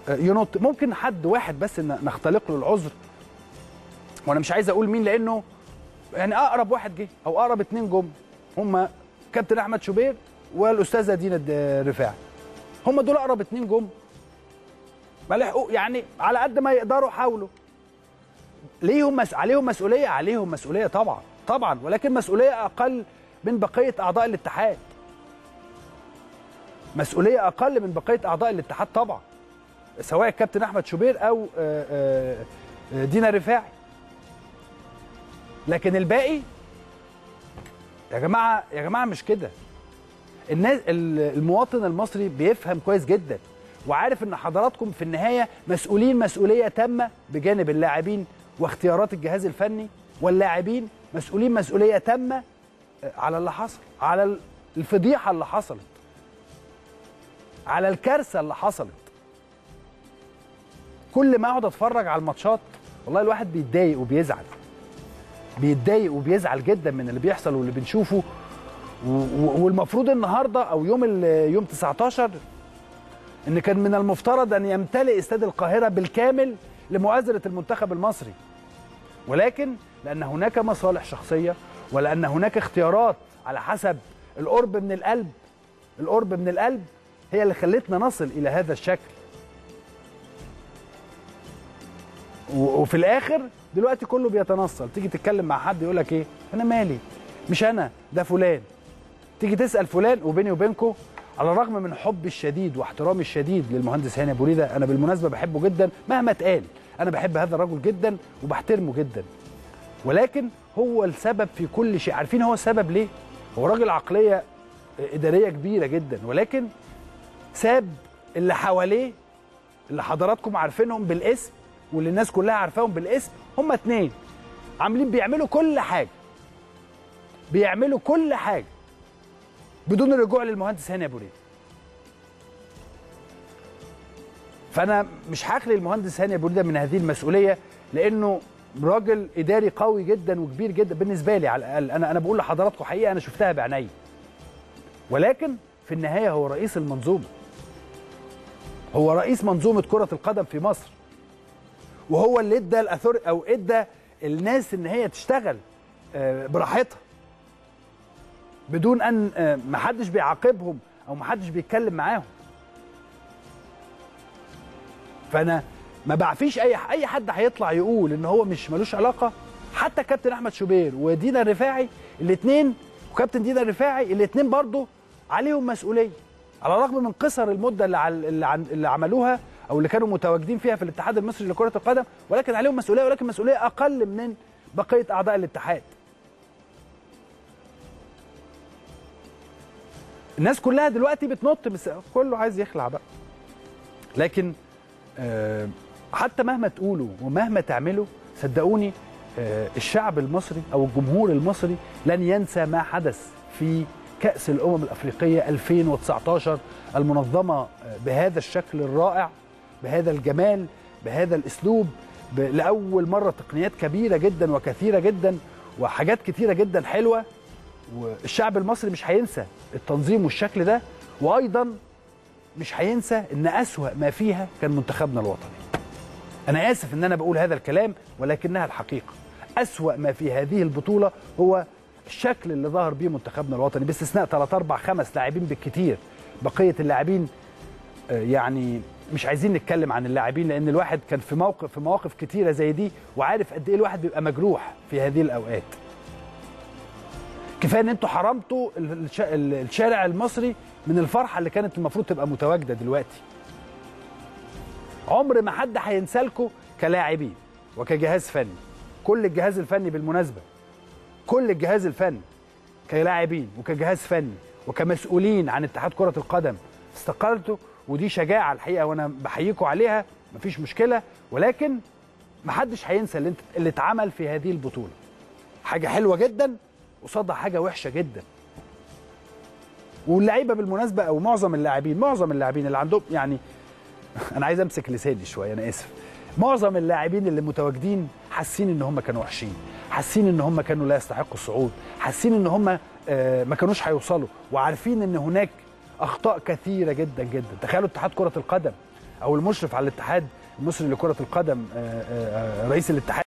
ينط ممكن حد واحد بس ن- نختلق له العذر وانا مش عايز اقول مين لانه يعني اقرب واحد جه او اقرب اتنين جم هم كابتن احمد شوبير والاستاذه دينا الد- رفاعي هم دول اقرب اتنين جم ما لحقوا يعني على قد ما يقدروا حاولوا ليهم مس... عليهم مسؤوليه عليهم مسؤوليه طبعا طبعا ولكن مسؤوليه اقل من بقيه اعضاء الاتحاد مسؤوليه اقل من بقيه اعضاء الاتحاد طبعا سواء الكابتن احمد شوبير او آه، آه، آه، دينا رفاعي لكن الباقي يا جماعه يا جماعه مش كده الناس ال- المواطن المصري بيفهم كويس جدا وعارف ان حضراتكم في النهايه مسؤولين مسؤوليه تامه بجانب اللاعبين واختيارات الجهاز الفني واللاعبين مسؤولين مسؤوليه تامه على اللي حصل على الفضيحه اللي حصلت على الكارثه اللي حصلت كل ما اقعد اتفرج على الماتشات والله الواحد بيتضايق وبيزعل بيتضايق وبيزعل جدا من اللي بيحصل واللي بنشوفه و- و- والمفروض النهارده او يوم ال- يوم 19 ان كان من المفترض ان يمتلئ استاد القاهره بالكامل لمؤازره المنتخب المصري ولكن لان هناك مصالح شخصيه ولان هناك اختيارات على حسب القرب من القلب القرب من القلب هي اللي خلتنا نصل الى هذا الشكل و- وفي الاخر دلوقتي كله بيتنصل تيجي تتكلم مع حد يقول لك ايه انا مالي مش انا ده فلان تيجي تسال فلان وبيني وبينكم على الرغم من حبي الشديد واحترامي الشديد للمهندس هاني ابو ريده انا بالمناسبه بحبه جدا مهما اتقال انا بحب هذا الرجل جدا وبحترمه جدا ولكن هو السبب في كل شيء عارفين هو السبب ليه هو راجل عقليه اداريه كبيره جدا ولكن ساب اللي حواليه اللي حضراتكم عارفينهم بالاسم واللي الناس كلها عارفاهم بالاسم هم اتنين عاملين بيعملوا كل حاجه بيعملوا كل حاجه بدون الرجوع للمهندس هاني ابو ريده فانا مش هخلي المهندس هاني ابو ريده من هذه المسؤوليه لانه راجل اداري قوي جدا وكبير جدا بالنسبه لي على الاقل انا انا بقول لحضراتكم حقيقه انا شفتها بعيني ولكن في النهايه هو رئيس المنظومه هو رئيس منظومه كره القدم في مصر وهو اللي ادى الاثور او ادى الناس ان هي تشتغل آه، براحتها بدون ان آه، محدش بيعاقبهم او محدش بيتكلم معاهم فانا ما بعفيش اي اي حد هيطلع يقول ان هو مش ملوش علاقه حتى كابتن احمد شوبير ودينا الرفاعي الاثنين وكابتن دينا الرفاعي الاثنين برضو عليهم مسؤوليه على الرغم من قصر المده اللي عل- اللي, عن اللي عملوها او اللي كانوا متواجدين فيها في الاتحاد المصري لكره القدم ولكن عليهم مسؤوليه ولكن مسؤوليه اقل من بقيه اعضاء الاتحاد الناس كلها دلوقتي بتنط بس كله عايز يخلع بقى لكن آه، حتى مهما تقولوا ومهما تعملوا صدقوني آه، الشعب المصري او الجمهور المصري لن ينسى ما حدث في كأس الأمم الأفريقية 2019 المنظمة آه، بهذا الشكل الرائع بهذا الجمال بهذا الأسلوب ب- لأول مرة تقنيات كبيرة جدا وكثيرة جدا وحاجات كثيرة جدا حلوة والشعب المصري مش هينسى التنظيم والشكل ده وأيضا مش هينسى ان اسوا ما فيها كان منتخبنا الوطني انا اسف ان انا بقول هذا الكلام ولكنها الحقيقه اسوا ما في هذه البطوله هو الشكل اللي ظهر بيه منتخبنا الوطني باستثناء 3 4 5 لاعبين بالكتير بقيه اللاعبين آه، يعني مش عايزين نتكلم عن اللاعبين لان الواحد كان في موقف في مواقف كتيره زي دي وعارف قد ايه الواحد بيبقى مجروح في هذه الاوقات كفايه ان انتوا حرمتوا الش- الشارع المصري من الفرحه اللي كانت المفروض تبقى متواجده دلوقتي عمر ما حد هينسى لكم كلاعبين وكجهاز فني كل الجهاز الفني بالمناسبه كل الجهاز الفني كلاعبين وكجهاز فني وكمسؤولين عن اتحاد كره القدم استقلتوا ودي شجاعه الحقيقه وانا بحييكم عليها مفيش مشكله ولكن محدش هينسى اللي انت اللي اتعمل في هذه البطوله حاجه حلوه جدا قصادها حاجه وحشه جدا واللعيبه بالمناسبه او معظم اللاعبين معظم اللاعبين اللي عندهم يعني انا عايز امسك لساني شويه انا اسف معظم اللاعبين اللي متواجدين حاسين ان هم كانوا وحشين حاسين ان هم كانوا لا يستحقوا الصعود حاسين ان هم آه، ما كانوش هيوصلوا وعارفين ان هناك اخطاء كثيره جدا جدا تخيلوا اتحاد كره القدم او المشرف على الاتحاد المصري لكره القدم آه، آه، آه، رئيس الاتحاد